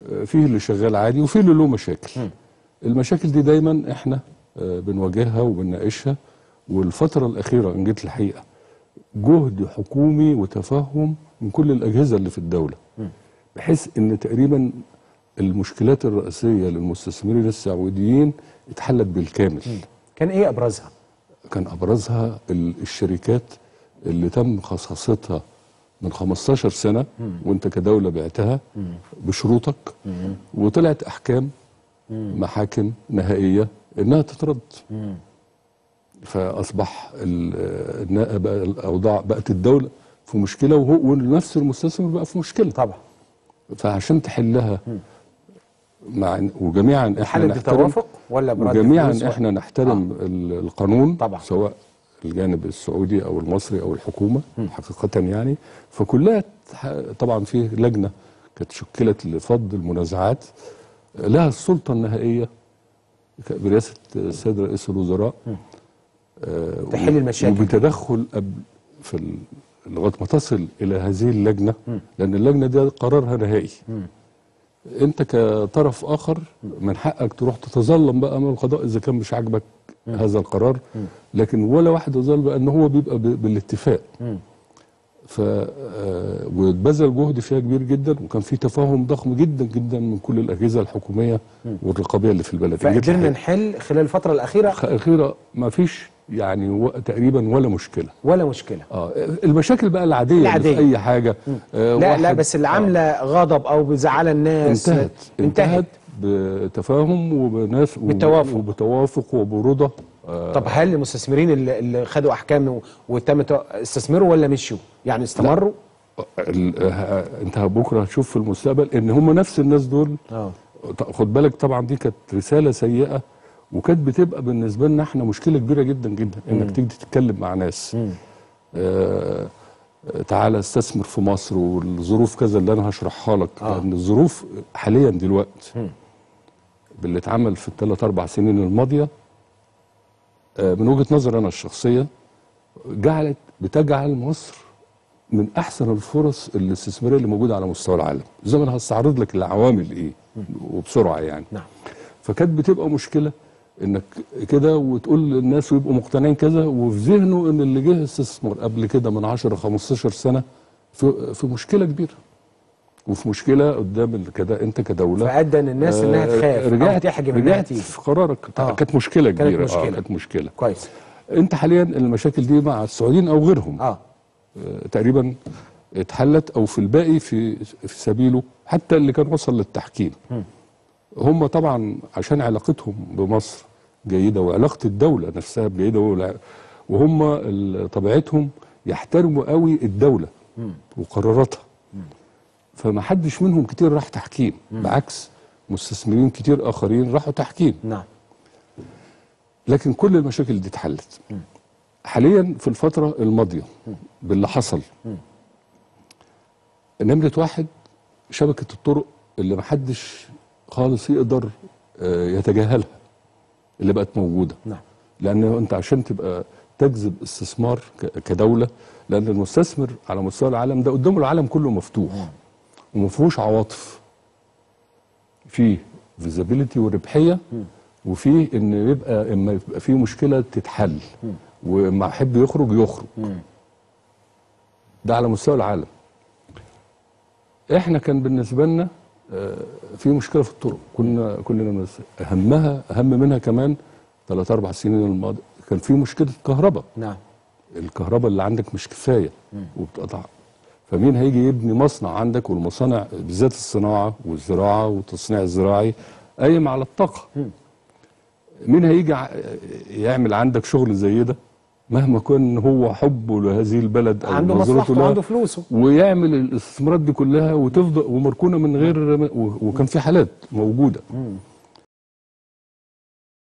آه، فيه اللي شغال عادي وفيه اللي له مشاكل المشاكل دي دايما احنا آه، بنواجهها وبنناقشها والفتره الاخيره ان جيت الحقيقه جهد حكومي وتفهم من كل الاجهزه اللي في الدوله بحيث ان تقريبا المشكلات الرئيسيه للمستثمرين السعوديين اتحلت بالكامل كان ايه ابرزها كان ابرزها ال- الشركات اللي تم خصاصتها من 15 سنه وانت كدوله بعتها بشروطك وطلعت احكام محاكم نهائيه انها تترد فاصبح ال- النا- بقى الاوضاع بقت الدوله في مشكله وهو ونفس المستثمر بقى في مشكله طبعا فعشان تحلها مع وجميعا احنا حالة نحترم بتوافق ولا برد وجميعا فلوس ولا- احنا نحترم ال- القانون طبعا. سواء الجانب السعودي او المصري او الحكومه حقيقه يعني فكلها تح- طبعا في لجنه كانت شكلت لفض المنازعات لها السلطه النهائيه ك- برئاسه السيد رئيس الوزراء آه، تحل و- المشاكل. وبتدخل قبل في ال- لغايه ما تصل الى هذه اللجنه لان اللجنه دي قرارها نهائي انت كطرف اخر من حقك تروح تتظلم بقى امام القضاء اذا كان مش عاجبك هذا القرار لكن ولا واحد يظل بقى ان هو بيبقى ب- بالاتفاق ف آه، واتبذل جهد فيها كبير جدا وكان في تفاهم ضخم جدا جدا من كل الاجهزه الحكوميه والرقابيه اللي في البلد فقدرنا نحل خلال الفتره الاخيره الاخيره ما فيش يعني و... تقريبا ولا مشكله ولا مشكله اه المشاكل بقى العاديه, اللي العادية. في اي حاجه آه لا لا واحد- بس اللي عامله غضب او بزعل الناس انتهت انتهت انتهت بتفاهم وبناس بالتوافق. وبتوافق وبرضا آه طب هل المستثمرين اللي, اللي خدوا احكام و- وتم تو- استثمروا ولا مشوا يعني استمروا ال- آه، انت بكره هتشوف في المستقبل ان هم نفس الناس دول اه ط- خد بالك طبعا دي كانت رساله سيئه وكانت بتبقى بالنسبه لنا احنا مشكله كبيره جدا جدا انك تيجي تتكلم مع ناس آه تعالى استثمر في مصر والظروف كذا اللي انا هشرحها لك آه. لان الظروف حاليا دلوقتي باللي اتعمل في الثلاث اربع سنين الماضيه آه من وجهه نظر انا الشخصيه جعلت بتجعل مصر من احسن الفرص الاستثماريه اللي موجوده على مستوى العالم زي ما انا هستعرض لك العوامل ايه وبسرعه يعني نعم فكانت بتبقى مشكله انك كده وتقول للناس ويبقوا مقتنعين كذا وفي ذهنه ان اللي جه استثمر قبل كده من 10 15 سنه في في مشكله كبيره وفي مشكله قدام ال- كده انت كدوله فادى ان الناس انها آه، تخاف او رجعت تحجم انها رجعت تيجي في قرارك آه. كانت مشكله كانت كبيره مشكلة. آه كانت مشكله كويس انت حاليا المشاكل دي مع السعوديين او غيرهم اه آه، تقريبا اتحلت او في الباقي في في سبيله حتى اللي كان وصل للتحكيم هم طبعا عشان علاقتهم بمصر جيده وعلاقه الدوله نفسها جيده والع- وهم ال- طبيعتهم يحترموا قوي الدوله وقراراتها فما حدش منهم كتير راح تحكيم بعكس مستثمرين كتير اخرين راحوا تحكيم نعم لكن كل المشاكل دي اتحلت حاليا في الفترة الماضية باللي حصل نمرة واحد شبكة الطرق اللي محدش خالص يقدر آه، يتجاهلها اللي بقت موجودة نعم لأن أنت عشان تبقى تجذب استثمار ك- كدولة لأن المستثمر على مستوى العالم ده قدامه العالم كله مفتوح وما فيهوش عواطف فيه فيزابيليتي وربحيه وفيه ان يبقى اما يبقى فيه مشكله تتحل وما يحب يخرج يخرج ده على مستوى العالم احنا كان بالنسبه لنا آه، في مشكله في الطرق كنا كلنا مس- اهمها اهم منها كمان ثلاث اربع سنين الماضيه كان في مشكله كهرباء نعم الكهرباء اللي عندك مش كفايه وبتقطع فمين هيجي يبني مصنع عندك والمصانع بالذات الصناعه والزراعه والتصنيع الزراعي قايم على الطاقه مين هيجي ع- يعمل عندك شغل زي ده مهما كان هو حبه لهذه البلد او عنده نظرته مصلحته لها وعنده فلوسه ويعمل الاستثمارات دي كلها وتفضل ومركونه من غير و- وكان في حالات موجوده